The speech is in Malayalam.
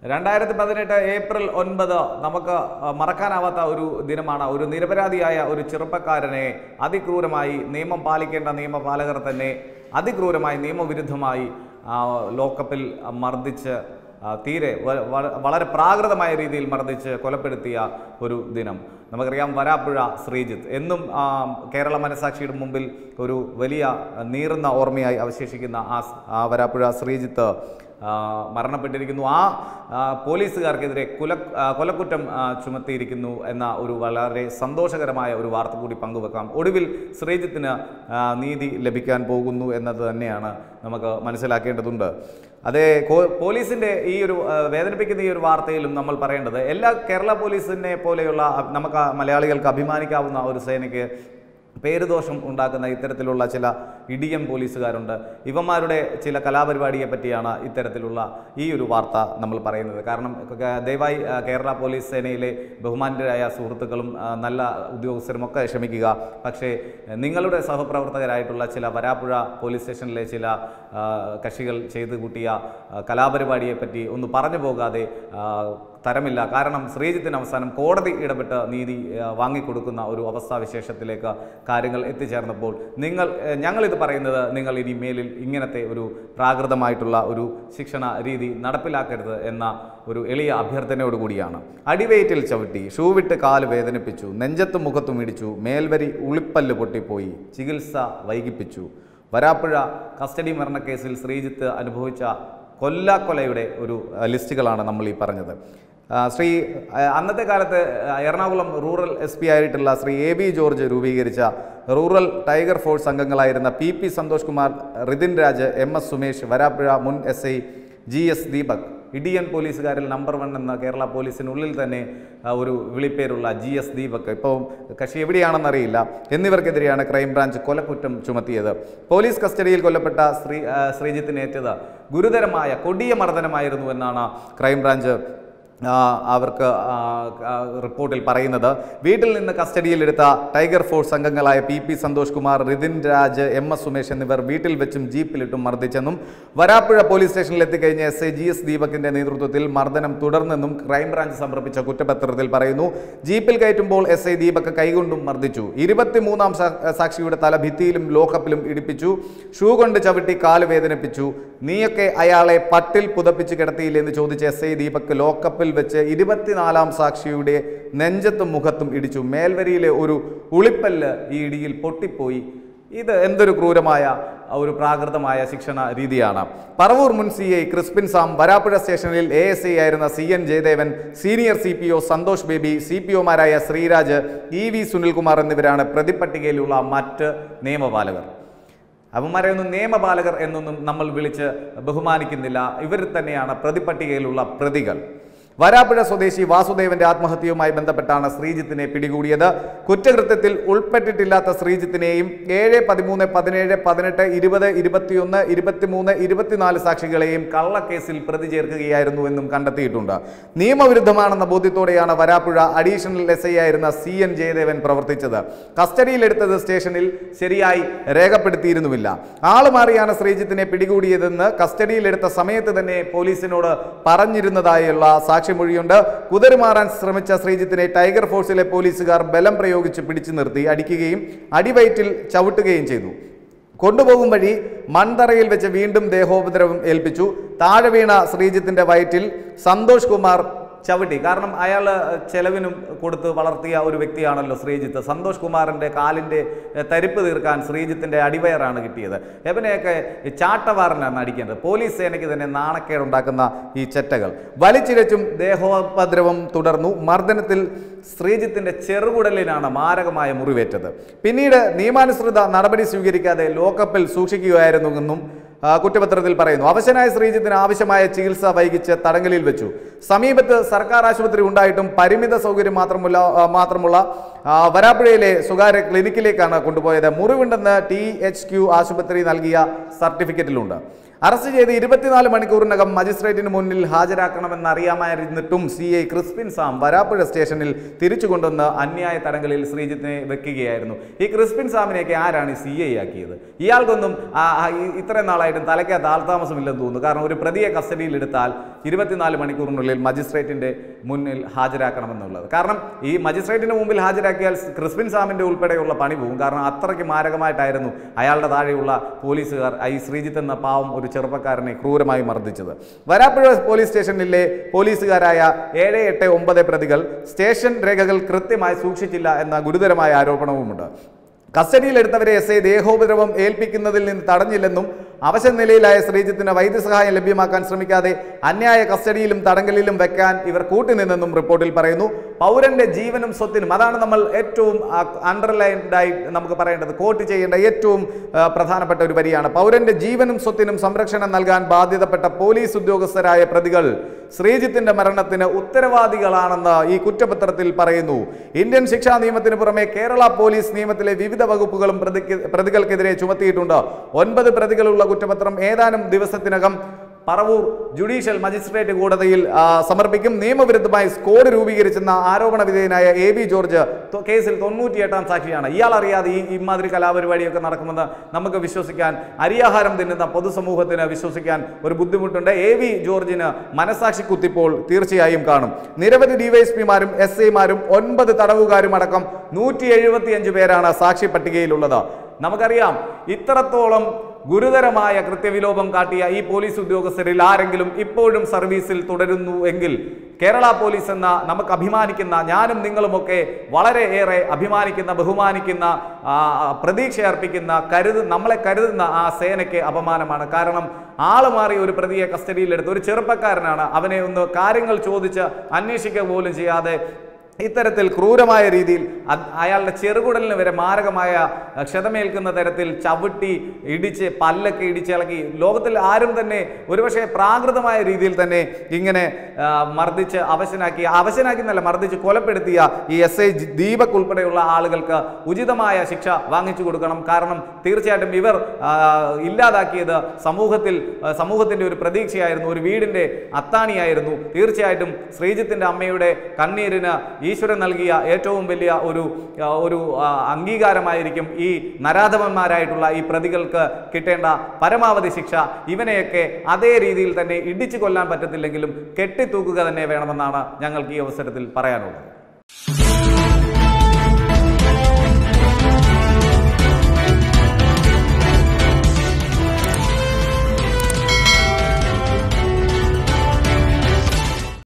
രണ്ടായിരത്തി പതിനെട്ട് ഏപ്രിൽ ഒൻപത് നമുക്ക് ആ, മറക്കാനാവാത്ത ഒരു ദിനമാണ് ഒരു നിരപരാധിയായ ഒരു ചെറുപ്പക്കാരനെ അതിക്രൂരമായി നിയമം പാലിക്കേണ്ട നിയമപാലകർ തന്നെ അതിക്രൂരമായി നിയമവിരുദ്ധമായി ആ, ലോക്കപ്പിൽ മർദ്ദിച്ച് ആ, തീരെ വ- വ- വളരെ പ്രാകൃതമായ രീതിയിൽ മർദ്ദിച്ച് കൊലപ്പെടുത്തിയ ഒരു ദിനം നമുക്കറിയാം വരാപ്പുഴ ശ്രീജിത്ത് എന്നും ആ, കേരള മനസാക്ഷിയുടെ മുമ്പിൽ ഒരു വലിയ നീറുന്ന ഓർമ്മയായി അവശേഷിക്കുന്ന ആ സ്- ആ വരാപ്പുഴ ശ്രീജിത്ത് ആ, മരണപ്പെട്ടിരിക്കുന്നു ആ ആ, പോലീസുകാർക്കെതിരെ കുല ആ, കൊലക്കുറ്റം ആ, ചുമത്തിയിരിക്കുന്നു എന്ന ഒരു വളരെ സന്തോഷകരമായ ഒരു വാർത്ത കൂടി പങ്കുവെക്കാം ഒടുവിൽ ശ്രീജിത്തിന് ആ, നീതി ലഭിക്കാൻ പോകുന്നു എന്നത് തന്നെയാണ് നമുക്ക് മനസ്സിലാക്കേണ്ടതുണ്ട് അതേ കോ- പോലീസിന്റെ ഈ ഒരു ആ, വേദനിപ്പിക്കുന്ന ഈ ഒരു വാർത്തയിലും നമ്മൾ പറയേണ്ടത് എല്ലാ കേരള പോലീസിനെ പോലെയുള്ള അ- നമുക്ക് ആ മലയാളികൾക്ക് അഭിമാനിക്കാവുന്ന ഒരു സേനയ്ക്ക് പേരുദോഷം ഉണ്ടാക്കുന്ന ഇത്തരത്തിലുള്ള ചില ഇടിയൻ പോലീസുകാരുണ്ട് ഇവന്മാരുടെ ചില കലാപരിപാടിയെ പറ്റിയാണ് ഇത്തരത്തിലുള്ള ഈ ഒരു വാർത്ത നമ്മൾ പറയുന്നത് കാരണം ക- ദയവായി ആ, കേരള പോലീസ് സേനയിലെ ബഹുമാന്യരായ സുഹൃത്തുക്കളും ആ, നല്ല ഉദ്യോഗസ്ഥരുമൊക്കെ ക്ഷമിക്കുക പക്ഷേ ആ, നിങ്ങളുടെ സഹപ്രവർത്തകരായിട്ടുള്ള ചില വരാപ്പുഴ പോലീസ് സ്റ്റേഷനിലെ ചില ആ, കക്ഷികൾ ചെയ്തു കൂട്ടിയ ആ, കലാപരിപാടിയെ പറ്റി ഒന്ന് പറഞ്ഞു പോകാതെ ആ, തരമില്ല കാരണം ശ്രീജിത്തിന് അവസാനം കോടതി ഇടപെട്ട് നീതി ആ, വാങ്ങിക്കൊടുക്കുന്ന ഒരു അവസ്ഥാവിശേഷത്തിലേക്ക് കാര്യങ്ങൾ എത്തിച്ചേർന്നപ്പോൾ നിങ്ങൾ ഏ, ഞങ്ങളിത് പറയുന്നത് നിങ്ങൾ ഇനി മേലിൽ ഇങ്ങനത്തെ ഒരു പ്രാകൃതമായിട്ടുള്ള ഒരു ശിക്ഷണ രീതി നടപ്പിലാക്കരുത് എന്ന ഒരു എളിയ അഭ്യർത്ഥനയോട് കൂടിയാണ് അടിവയറ്റിൽ ചവിട്ടി ഷൂ വിട്ട് കാല് വേദനിപ്പിച്ചു നെഞ്ചത്തും മുഖത്തും ഇടിച്ചു മേൽവരി ഉളിപ്പല്ല് പൊട്ടിപ്പോയി ചികിത്സ വൈകിപ്പിച്ചു വരാപ്പുഴ കസ്റ്റഡി മരണക്കേസിൽ ശ്രീജിത്ത് അനുഭവിച്ച കൊല്ലാക്കൊലയുടെ ഒരു ആ, ലിസ്റ്റുകളാണ് നമ്മൾ ഈ പറഞ്ഞത് ആ, ശ്രീ ആ, അന്നത്തെ കാലത്ത് ആ, എറണാകുളം റൂറൽ എസ് പി ആയിട്ടുള്ള ശ്രീ എ ബി ജോർജ് രൂപീകരിച്ച റൂറൽ ടൈഗർ ഫോഴ്സ് അംഗങ്ങളായിരുന്ന P P Santhosh Kumar Rithin Raj M S Sumesh Varappuzha മുൻ S I G S Deepak ഇടിയൻ പോലീസുകാരിൽ നമ്പർ വൺ എന്ന കേരള പോലീസിനുള്ളിൽ തന്നെ ആ, ഒരു വിളിപ്പേരുള്ള ജി എസ് ദീപക് ഇപ്പോൾ കക്ഷി എവിടെയാണെന്നറിയില്ല എന്നിവർക്കെതിരെയാണ് ക്രൈംബ്രാഞ്ച് കൊലക്കുറ്റം ചുമത്തിയത് പോലീസ് കസ്റ്റഡിയിൽ കൊല്ലപ്പെട്ട ശ്രീ ആ, ശ്രീജിത്തിനേറ്റത് ഗുരുതരമായ കൊടിയ മർദ്ദനമായിരുന്നു എന്നാണ് ക്രൈംബ്രാഞ്ച് ആ, അവർക്ക് ആ, ആ, റിപ്പോർട്ടിൽ പറയുന്നത് വീട്ടിൽ നിന്ന് കസ്റ്റഡിയിലെടുത്ത ടൈഗർ ഫോഴ്സ് അംഗങ്ങളായ P P Santhosh Kumar Rithin Raj M S Sumesh എന്നിവർ വീട്ടിൽ വെച്ചും ജീപ്പിലിട്ടും മർദ്ദിച്ചെന്നും വരാപ്പുഴ പോലീസ് സ്റ്റേഷനിൽ എത്തിക്കഴിഞ്ഞ എസ് ഐ ജി എസ് ദീപകിന്റെ നേതൃത്വത്തിൽ മർദ്ദനം തുടർന്നെന്നും ക്രൈംബ്രാഞ്ച് സമർപ്പിച്ച കുറ്റപത്രത്തിൽ പറയുന്നു ജീപ്പിൽ കയറ്റുമ്പോൾ എസ് ഐ ദീപക് കൈകൊണ്ടും മർദ്ദിച്ചു ഇരുപത്തിമൂന്നാം സാ- സാക്ഷിയുടെ തല ഭിത്തിയിലും ലോക്കപ്പിലും ഇടിപ്പിച്ചു ഷൂ കൊണ്ട് ചവിട്ടി കാല് വേദനിപ്പിച്ചു നീയൊക്കെ അയാളെ പട്ടിൽ പുതപ്പിച്ച് കിടത്തിയില്ലെന്ന് ചോദിച്ച എസ് ഐ ദീപക് ലോക്കപ്പിൽ വെച്ച് ഇരുപത്തിനാലാം സാക്ഷിയുടെ നെഞ്ചത്തും മുഖത്തും ഇടിച്ചു മേൽവരിയിലെ ഒരു ഉളിപ്പല്ല് ഈ ഇടിയിൽ പൊട്ടിപ്പോയി ഇത് എന്തൊരു ക്രൂരമായ ഒരു പ്രാകൃതമായ ശിക്ഷണ രീതിയാണ് പറവൂർ മുൻ C I Crispin Sam Varappuzha സ്റ്റേഷനിൽ എ എസ് ഐ ആയിരുന്ന C N Jayadevan senior C P O Santhosh Baby C P ഒമാരായ ശ്രീരാജ് ഇ വി സുനിൽകുമാർ എന്നിവരാണ് പ്രതിപട്ടികയിലുള്ള മറ്റ് നിയമപാലകർ അവന്മാരെ ഒന്നും നിയമപാലകർ എന്നൊന്നും നമ്മൾ വിളിച്ച് ബഹുമാനിക്കുന്നില്ല ഇവർ തന്നെയാണ് പ്രതിപട്ടികയിലുള്ള പ്രതികൾ വരാപ്പുഴ സ്വദേശി വാസുദേവന്റെ ആത്മഹത്യയുമായി ബന്ധപ്പെട്ടാണ് ശ്രീജിത്തിനെ പിടികൂടിയത് കുറ്റകൃത്യത്തിൽ ഉൾപ്പെട്ടിട്ടില്ലാത്ത ശ്രീജിത്തിനെയും ഏഴ് പതിമൂന്ന് പതിനേഴ് പതിനെട്ട് ഇരുപത് ഇരുപത്തിയൊന്ന് ഇരുപത്തിമൂന്ന് ഇരുപത്തിനാല് സാക്ഷികളെയും കള്ളക്കേസിൽ പ്രതി ചേർക്കുകയായിരുന്നു എന്നും കണ്ടെത്തിയിട്ടുണ്ട് നിയമവിരുദ്ധമാണെന്ന ബോധ്യത്തോടെയാണ് വരാപ്പുഴ അഡീഷണൽ എസ് ഐ ആയിരുന്ന സി എൻ ജയദേവൻ പ്രവർത്തിച്ചത് കസ്റ്റഡിയിലെടുത്തത് സ്റ്റേഷനിൽ ശരിയായി രേഖപ്പെടുത്തിയിരുന്നുമില്ല ആള് മാറിയാണ് ശ്രീജിത്തിനെ പിടികൂടിയതെന്ന് കസ്റ്റഡിയിലെടുത്ത സമയത്ത് തന്നെ പോലീസിനോട് പറഞ്ഞിരുന്നതായുള്ള സാക്ഷിമൊഴിയുണ്ട് കുതിരുമാറാൻ ശ്രമിച്ച ശ്രീജിത്തിനെ ടൈഗർ ഫോഴ്സിലെ പോലീസുകാർ ബലം പ്രയോഗിച്ച് പിടിച്ചു നിർത്തി അടിക്കുകയും അടിവയറ്റിൽ ചവിട്ടുകയും ചെയ്തു കൊണ്ടുപോകും വഴി മൺതറയിൽ വെച്ച് വീണ്ടും ദേഹോപദ്രവം ഏൽപ്പിച്ചു താഴെ വീണ ശ്രീജിത്തിന്റെ വയറ്റിൽ സന്തോഷ് കുമാർ ചവിട്ടി കാരണം അയാൾ ചെലവിനും കൊടുത്ത് വളർത്തിയ ഒരു വ്യക്തിയാണല്ലോ ശ്രീജിത്ത് സന്തോഷ് കുമാറിൻ്റെ കാലിൻ്റെ എഹ്, തരിപ്പ് തീർക്കാൻ ശ്രീജിത്തിൻ്റെ അടിവയറാണ് കിട്ടിയത് എവനെയൊക്കെ ഈ ചാട്ടവാറിനാണ് അടിക്കേണ്ടത് പോലീസ് സേനയ്ക്ക് തന്നെ നാണക്കേടുണ്ടാക്കുന്ന ഈ ചെറ്റകൾ വലിച്ചിഴച്ചും ദേഹോപദ്രവം തുടർന്നു മർദ്ദനത്തിൽ ശ്രീജിത്തിന്റെ ചെറുകുടലിനാണ് മാരകമായ മുറിവേറ്റത് പിന്നീട് നിയമാനുസൃത നടപടി സ്വീകരിക്കാതെ ലോക്കപ്പിൽ സൂക്ഷിക്കുകയായിരുന്നുവെന്നും ആ, കുറ്റപത്രത്തിൽ പറയുന്നു അവശനായ ശ്രീജിത്തിന് ആവശ്യമായ ചികിത്സ വൈകിച്ച് തടങ്കലിൽ വെച്ചു സമീപത്ത് സർക്കാർ ആശുപത്രി ഉണ്ടായിട്ടും പരിമിത സൗകര്യം മാത്രമുള്ള ആ, മാത്രമുള്ള ആ, വരാപ്പുഴയിലെ സ്വകാര്യ ക്ലിനിക്കിലേക്കാണ് കൊണ്ടുപോയത് മുറിവുണ്ടെന്ന് ടി എച്ച് ക്യു ആശുപത്രി നൽകിയ സർട്ടിഫിക്കറ്റിലുണ്ട് അറസ്റ്റ് ചെയ്ത് ഇരുപത്തിനാല് മണിക്കൂറിനകം മജിസ്ട്രേറ്റിന് മുന്നിൽ ഹാജരാക്കണമെന്ന് അറിയാമായിരുന്നിട്ടും C I Crispin Sam Varappuzha സ്റ്റേഷനിൽ തിരിച്ചു കൊണ്ടുവന്ന് അന്യായ തടങ്കലിൽ ശ്രീജിത്തിനെ വെക്കുകയായിരുന്നു ഈ ക്രിസ്പിൻ സാമിനെയൊക്കെ ആരാണ് ഈ സി ഐ ആക്കിയത് ഇയാൾക്കൊന്നും ആ, ആ, ഈ ഇത്രയും നാളായിട്ടും തലയ്ക്കകത്ത് ആൾതാമസമില്ലെന്ന് തോന്നുന്നു കാരണം ഒരു പ്രതിയെ കസ്റ്റഡിയിൽ എടുത്താൽ ഇരുപത്തിനാല് മണിക്കൂറിനുള്ളിൽ മജിസ്ട്രേറ്റിന്റെ മുന്നിൽ ഹാജരാക്കണമെന്നുള്ളത് കാരണം ഈ മജിസ്ട്രേറ്റിന്റെ മുമ്പിൽ ഹാജരാക്കിയാൽ ക്രിസ്പിൻ സാമിന്റെ ഉൾപ്പെടെയുള്ള പണി പോകും കാരണം അത്രയ്ക്ക് മാരകമായിട്ടായിരുന്നു അയാളുടെ താഴെയുള്ള പോലീസുകാർ ഈ ശ്രീജിത്ത് എന്ന പാവം ഒരു ചെറുപ്പക്കാരനെ ക്രൂരമായി മർദ്ദിച്ചത് വരാപ്പുഴ പോലീസ് സ്റ്റേഷനിലെ പോലീസുകാരായ ഏഴ് എട്ട് ഒമ്പത് പ്രതികൾ സ്റ്റേഷൻ രേഖകൾ കൃത്യമായി സൂക്ഷിച്ചില്ല എന്ന ഗുരുതരമായ ആരോപണവുമുണ്ട് കസ്റ്റഡിയിലെടുത്തവരെ എസ് ഐ ദേഹോപദ്രവം ഏൽപ്പിക്കുന്നതിൽ നിന്ന് തടഞ്ഞില്ലെന്നും അവശ നിലയിലായ ശ്രീജിത്തിന് വൈദ്യസഹായം ലഭ്യമാക്കാൻ ശ്രമിക്കാതെ അന്യായ കസ്റ്റഡിയിലും തടങ്കലിലും വെക്കാൻ ഇവർ കൂട്ടുനിന്നെന്നും റിപ്പോർട്ടിൽ പറയുന്നു പൗരന്റെ ജീവനും സ്വത്തിനും അതാണ് നമ്മൾ ഏറ്റവും അണ്ടർലൈൻഡായി നമുക്ക് പറയേണ്ടത് കോട്ട് ചെയ്യേണ്ട ഏറ്റവും ആ, പ്രധാനപ്പെട്ട ഒരു വരിയാണ് പൗരന്റെ ജീവനും സ്വത്തിനും സംരക്ഷണം നൽകാൻ ബാധ്യതപ്പെട്ട പോലീസ് ഉദ്യോഗസ്ഥരായ പ്രതികൾ ശ്രീജിത്തിന്റെ മരണത്തിന് ഉത്തരവാദികളാണെന്ന് ഈ കുറ്റപത്രത്തിൽ പറയുന്നു ഇന്ത്യൻ ശിക്ഷാ നിയമത്തിന് പുറമെ കേരള പോലീസ് നിയമത്തിലെ വിവിധ വകുപ്പുകളും പ്രതിക്ക് പ്രതികൾക്കെതിരെ ചുമത്തിയിട്ടുണ്ട് ഒൻപത് പ്രതികളുള്ള കുറ്റപത്രം ഏതാനും ദിവസത്തിനകം പറവൂർ ജുഡീഷ്യൽ മജിസ്ട്രേറ്റ് കോടതിയിൽ ആ, സമർപ്പിക്കും നിയമവിരുദ്ധമായി സ്ക്വാഡ് രൂപീകരിച്ചെന്ന ആരോപണ വിധേയനായ എ ബി ജോർജ് തൊ- കേസിൽ തൊണ്ണൂറ്റിയെട്ടാം സാക്ഷിയാണ് ഇയാൾ അറിയാതെ ഈ ഇമാതിരി കലാപരിപാടിയൊക്കെ നടക്കുമെന്ന് നമുക്ക് വിശ്വസിക്കാൻ അരിയാഹാരം തിന്നുന്ന പൊതുസമൂഹത്തിന് വിശ്വസിക്കാൻ ഒരു ബുദ്ധിമുട്ടുണ്ട് എ വി ജോർജിന് മനസാക്ഷി കുത്തിപ്പോൾ തീർച്ചയായും കാണും നിരവധി ഡിവൈഎസ്പിമാരും എസ് ഐമാരും ഒൻപത് തടവുകാരും അടക്കം നൂറ്റി എഴുപത്തിയഞ്ച് പേരാണ് സാക്ഷി പട്ടികയിലുള്ളത് നമുക്കറിയാം ഇത്രത്തോളം ഗുരുതരമായ കൃത്യവിലോപം കാട്ടിയ ഈ പോലീസ് ഉദ്യോഗസ്ഥരിൽ ആരെങ്കിലും ഇപ്പോഴും സർവീസിൽ തുടരുന്നു എങ്കിൽ കേരള പോലീസ് എന്ന നമുക്ക് അഭിമാനിക്കുന്ന ഞാനും നിങ്ങളുമൊക്കെ വളരെ ഏറെ അഭിമാനിക്കുന്ന ബഹുമാനിക്കുന്ന ആ, പ്രതീക്ഷ അർപ്പിക്കുന്ന കരുത് നമ്മളെ കരുതുന്ന ആ സേനയ്ക്ക് അപമാനമാണ് കാരണം ആള് മാറി ഒരു പ്രതിയെ കസ്റ്റഡിയിലെടുത്ത് ഒരു ചെറുപ്പക്കാരനാണ് അവനെ ഒന്ന് കാര്യങ്ങൾ ചോദിച്ച് അന്വേഷിക്കുക പോലും ചെയ്യാതെ ഇത്തരത്തിൽ ക്രൂരമായ രീതിയിൽ അത് അയാളുടെ ചെറുകുടലിന് വരെ മാരകമായ അഹ്, ക്ഷതമേൽക്കുന്ന തരത്തിൽ ചവിട്ടി ഇടിച്ച് പല്ലൊക്കെ ഇടിച്ചിളക്കി ലോകത്തിൽ ആരും തന്നെ ഒരുപക്ഷെ പ്രാകൃതമായ രീതിയിൽ തന്നെ ഇങ്ങനെ ആ, മർദ്ദിച്ച് അവശനാക്കി അവശനാക്കി എന്നല്ല മർദ്ദിച്ച് കൊലപ്പെടുത്തിയ ഈ എസ് ഐ ദീപക് ഉൾപ്പെടെയുള്ള ആളുകൾക്ക് ഉചിതമായ ശിക്ഷ വാങ്ങിച്ചു കൊടുക്കണം കാരണം തീർച്ചയായിട്ടും ഇവർ ആ, ഇല്ലാതാക്കിയത് സമൂഹത്തിൽ ആ, സമൂഹത്തിന്റെ ഒരു പ്രതീക്ഷയായിരുന്നു ഒരു വീടിന്റെ അത്താണിയായിരുന്നു തീർച്ചയായിട്ടും ശ്രീജിത്തിന്റെ അമ്മയുടെ കണ്ണീരിന് ഈശ്വരൻ നൽകിയ ഏറ്റവും വലിയ ഒരു ആ, ഒരു ആ, അംഗീകാരമായിരിക്കും ഈ നരാധവന്മാരായിട്ടുള്ള ഈ പ്രതികൾക്ക് കിട്ടേണ്ട പരമാവധി ശിക്ഷ ഇവനെയൊക്കെ അതേ രീതിയിൽ തന്നെ ഇടിച്ചു കൊല്ലാൻ പറ്റത്തില്ലെങ്കിലും കെട്ടിത്തൂക്കുക തന്നെ വേണമെന്നാണ് ഞങ്ങൾക്ക് ഈ അവസരത്തിൽ പറയാനുള്ളത്